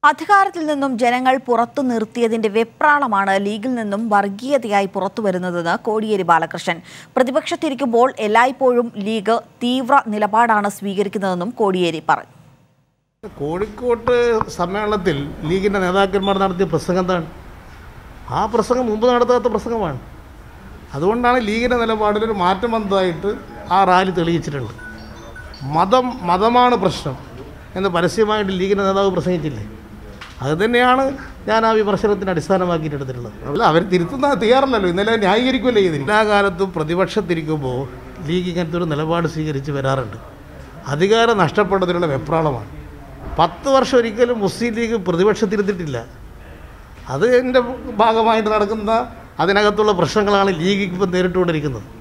അധികാരത്തിൽ നിന്നും ജനങ്ങൾ പുറത്തു നിർത്തിയതിന്റെ വെപ്രാളമാണ് ലീഗിൽ നിന്നും വർഗീയതയായി പുറത്തു വരുന്നതെന്ന് കോടിയേരി ബാലകൃഷ്ണൻ പ്രതിപക്ഷത്തിരിക്കുമ്പോൾ എല്ലായ്പ്പോഴും ലീഗ് തീവ്ര നിലപാടാണ് സ്വീകരിക്കുന്നതെന്നും കോടിയേരി പറഞ്ഞു കോഴിക്കോട്ട് സമ്മേളനത്തിൽ ലീഗിൻ്റെ നേതാക്കന്മാർ നടത്തിയ പ്രസംഗം എന്താണ് ആ പ്രസംഗം മുമ്പ് നടത്താത്ത പ്രസംഗമാണ് അതുകൊണ്ടാണ് ലീഗിൻ്റെ നിലപാടിൽ ഒരു മാറ്റം വന്നതായിട്ട് ആ റാലി തെളിയിച്ചിട്ടുണ്ട് മതം മതമാണ് പ്രശ്നം എന്ന് പരസ്യമായിട്ട് ലീഗിൻ്റെ നേതാവ് പ്രസംഗിച്ചില്ലേ അത് തന്നെയാണ് ഞാൻ ആ വിമർശനത്തിന് അടിസ്ഥാനമാക്കിയിട്ട് എടുത്തിട്ടുള്ളത് അല്ല അവർ തിരുത്തുന്ന തയ്യാറല്ലല്ലോ ഇന്നലെ ന്യായീകരിക്കുകയല്ലേ ചെയ്തില്ല എല്ലാ കാലത്തും പ്രതിപക്ഷത്തിരിക്കുമ്പോൾ ലീഗ് ഇങ്ങനത്തെ ഒരു നിലപാട് സ്വീകരിച്ച് വരാറുണ്ട് അധികാരം നഷ്ടപ്പെടുന്നതിനുള്ള വെപ്രാളമാണ് പത്ത് വർഷം ഒരിക്കലും മുസ്ലിം ലീഗ് പ്രതിപക്ഷത്തിരുത്തിയിട്ടില്ല അത് എൻ്റെ ഭാഗമായിട്ട് നടക്കുന്ന അതിനകത്തുള്ള പ്രശ്നങ്ങളാണ് ലീഗ് ഇപ്പം നേരിട്ടുകൊണ്ടിരിക്കുന്നത്